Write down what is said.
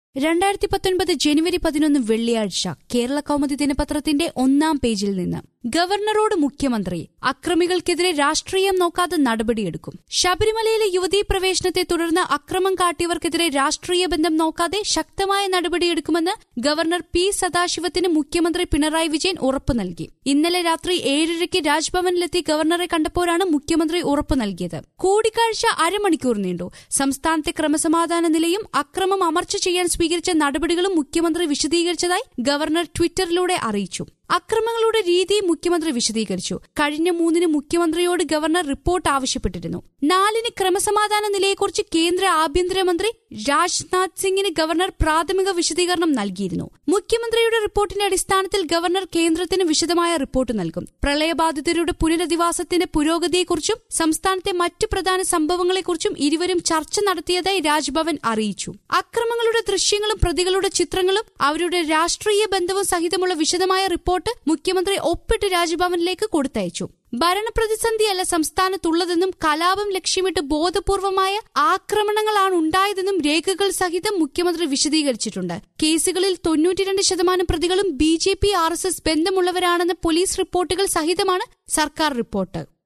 രണ്ടായിരത്തി പത്തൊൻപത് ജനുവരി പതിനൊന്ന് വെള്ളിയാഴ്ച കേരള കൗമുദി ദിനപത്രത്തിന്റെ ഒന്നാം പേജിൽ നിന്ന് ഗവർണറോട് മുഖ്യമന്ത്രി അക്രമികൾക്കെതിരെ രാഷ്ട്രീയം നോക്കാതെ നടപടിയെടുക്കും ശബരിമലയിലെ യുവതീ പ്രവേശനത്തെ തുടർന്ന് അക്രമം കാട്ടിയവർക്കെതിരെ രാഷ്ട്രീയ ബന്ധം നോക്കാതെ ശക്തമായ നടപടിയെടുക്കുമെന്ന് ഗവർണർ പി സദാശിവത്തിന് മുഖ്യമന്ത്രി പിണറായി വിജയൻ ഉറപ്പു നൽകി ഇന്നലെ രാത്രി ഏഴരയ്ക്ക് രാജ്ഭവനിലെത്തി ഗവർണറെ കണ്ടപ്പോഴാണ് മുഖ്യമന്ത്രി ഉറപ്പു നൽകിയത് കൂടിക്കാഴ്ച അരമണിക്കൂർ നീണ്ടു സംസ്ഥാനത്തെ ക്രമസമാധാന നിലയും അക്രമം അമർച്ച ചെയ്യാൻ സ്വീകരിച്ച നടപടികളും മുഖ്യമന്ത്രി വിശദീകരിച്ചതായി ഗവർണർ ട്വിറ്ററിലൂടെ അറിയിച്ചു അക്രമങ്ങളുടെ രീതി മുഖ്യമന്ത്രി വിശദീകരിച്ചു കഴിഞ്ഞ മൂന്നിന് മുഖ്യമന്ത്രിയോട് ഗവർണർ റിപ്പോർട്ട് ആവശ്യപ്പെട്ടിരുന്നു നാലിന് ക്രമസമാധാന നിലയെക്കുറിച്ച് കേന്ദ്ര ആഭ്യന്തരമന്ത്രി രാജ്നാഥ് സിംഗിന് ഗവർണർ പ്രാഥമിക വിശദീകരണം നൽകിയിരുന്നു മുഖ്യമന്ത്രിയുടെ റിപ്പോർട്ടിന്റെ അടിസ്ഥാനത്തിൽ ഗവർണർ കേന്ദ്രത്തിന് വിശദമായ റിപ്പോർട്ട് നൽകും പ്രളയബാധിതരുടെ പുനരധിവാസത്തിന്റെ പുരോഗതിയെക്കുറിച്ചും സംസ്ഥാനത്തെ മറ്റു പ്രധാന സംഭവങ്ങളെക്കുറിച്ചും ഇരുവരും ചർച്ച നടത്തിയതായി രാജ്ഭവൻ അറിയിച്ചു അക്രമങ്ങളുടെ ദൃശ്യങ്ങളും പ്രതികളുടെ ചിത്രങ്ങളും അവരുടെ രാഷ്ട്രീയ ബന്ധവും സഹിതമുള്ള വിശദമായ റിപ്പോർട്ട് മുഖ്യമന്ത്രി ഒപ്പിട്ട് രാജ്ഭവനിലേക്ക് കൊടുത്തയച്ചു ഭരണപ്രതിസന്ധിയല്ല സംസ്ഥാനത്തുള്ളതെന്നും കലാപം ലക്ഷ്യമിട്ട് ബോധപൂർവമായ ആക്രമണങ്ങളാണ് ഉണ്ടായതെന്നും രേഖകൾ സഹിതം മുഖ്യമന്ത്രി വിശദീകരിച്ചിട്ടുണ്ട് കേസുകളിൽ തൊണ്ണൂറ്റിരണ്ട് ശതമാനം പ്രതികളും B J P R S S ബന്ധമുള്ളവരാണെന്ന പോലീസ് റിപ്പോർട്ടുകൾ സഹിതമാണ് സർക്കാർ റിപ്പോർട്ട്